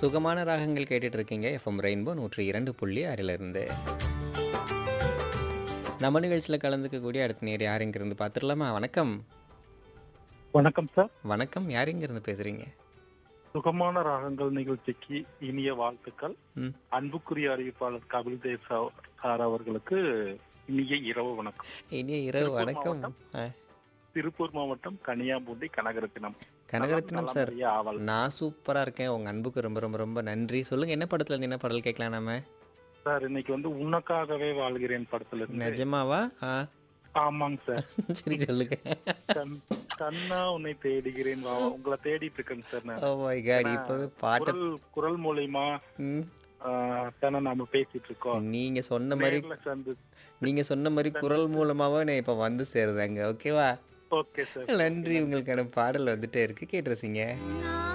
சுகமான ராகங்கள் கேட்டுட்டு இருக்கீங்க எஃப்எம் ரெயின்போ நூற்றி இரண்டு புள்ளி ஆறிலிருந்து நம்ம நிகழ்ச்சியில் கலந்துக்கக்கூடிய அடுத்த நேர் யார் இங்கிருந்து பார்த்துடலாமா வணக்கம் வணக்கம் சார் வணக்கம் யார் இங்கிருந்து பேசுறீங்க சுகமான ராகங்கள் நிகழ்ச்சிக்கு இனிய வாழ்த்துக்கள் ம் அன்புக்குரிய அறிவிப்பாளர் கபில் தேவ் சார் சார் அவர்களுக்கு இனிய இரவு வணக்கம் இனிய இரவு திருப்பூர் வணக்கம் ஆ, திருப்பூர் மாவட்டம் கனியாம்பூண்டி கனகரத்தினம் கனகரத்னம் சார் நலமறிய ஆவல் நான் சூப்பராக இருக்கேன் உங்கள் அன்புக்கு ரொம்ப ரொம்ப ரொம்ப நன்றி சொல்லுங்கள் என்ன படத்துல இருந்து என்ன பாடல் கேட்கலாம் நம்ம சார் இன்னைக்கு வந்து உனக்காகவே வாழ்கிறேன் படத்துல இருந்து நிஜமாவா ஆ ஆமாங்க சார் சரி சொல்லுங்க கண்- கண்ணா உன்னை தேடுகிறேன் வா உங்களை தேடிட்டு இருக்கேங்க சார் நான் ஓ மை காட் இப்போவே பாட்டை குரல் குரல் மூலியமா ம், ஆஹ், தானே நாம பேசிட்டு இருக்கோம் நீங்க சொன்ன மாதிரி நேர்ல சந்து நீங்க சொன்ன மாதிரி குரல் மூலமாவே நான் இப்ப வந்து சேருதாங்க ஓகேவா ஓகே சார் நன்றி உங்களுக்கான பாடல் வந்துட்டே இருக்கு கேட்டு ரசிங்க நான்